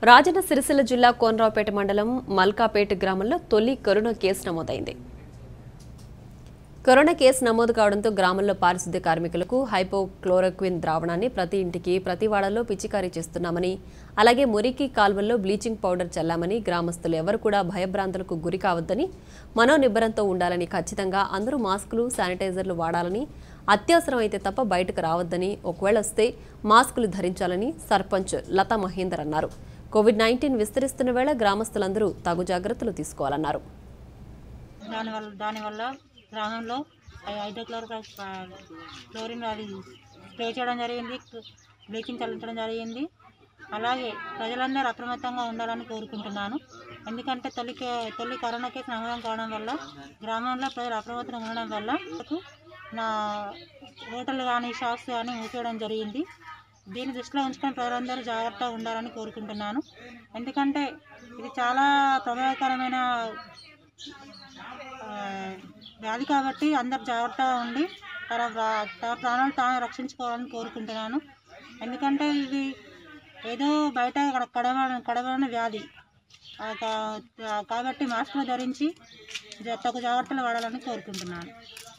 రాజన్న సిరిసిల్ల జిల్లా కోనరావుపేట మండలం మల్కాపేట గ్రామంలో తొలి కరోనా కేసు నమోదైంది కరోనా కేసు నమోదు కావడంతో గ్రామంలో పారిశుద్ధ్య కార్మికులకు హైపోక్లోరోక్విన్ ద్రావణాన్ని ప్రతి ఇంటికి ప్రతి వాడలో పిచికారీ చేస్తున్నామని అలాగే మురికి కాల్వల్లో బ్లీచింగ్ పౌడర్ చల్లామని గ్రామస్తులు ఎవరు కూడా భయభ్రాంతులకు గురి కావద్దని మనోనిబ్బరంతో ఉండాలని ఖచ్చితంగా అందరూ మాస్కులు శానిటైజర్లు వాడాలని అత్యవసరం అయితే తప్ప బయటకు రావద్దని ఒకవేళ వస్తే మాస్కులు ధరించాలని సర్పంచ్ లతా మహేందర్ అన్నారు కోవిడ్ నైన్టీన్ విస్తరిస్తున్న వేళ గ్రామస్తులందరూ తగు జాగ్రత్తలు తీసుకోవాలన్నారు దానివల్ల దానివల్ల గ్రామంలో హైడ్రోక్లోర్ క్లోరిన్ అది స్ప్రే చేయడం జరిగింది బ్లీచింగ్ చల్లించడం జరిగింది అలాగే ప్రజలందరూ అప్రమత్తంగా ఉండాలని కోరుకుంటున్నాను ఎందుకంటే తొలి కే- తొలి కరోనా కేసు నమోదం కావడం వల్ల గ్రామంలో ప్రజలు అప్రమత్తంగా ఉండడం వల్ల నాకు నా హోటల్ కానీ షాప్స్ కానీ మూసేయడం జరిగింది దీన్ని దృష్టిలో ఉంచుకొని ప్రజలందరూ జాగ్రత్తగా ఉండాలని కోరుకుంటున్నాను ఎందుకంటే ఇది చాలా ప్రమాదకరమైన ఆ, వ్యాధి కాబట్టి అందరు జాగ్రత్తగా ఉండి తన ప్రా- తన ప్రాణాలు తాను రక్షించుకోవాలని కోరుకుంటున్నాను ఎందుకంటే ఇది ఏదో బయట కడ- కడమ కడబడిన వ్యాధి ఆ కా- కాబట్టి మాస్కులు ధరించి జా- తగు జాగ్రత్తలు వాడాలని కోరుకుంటున్నాను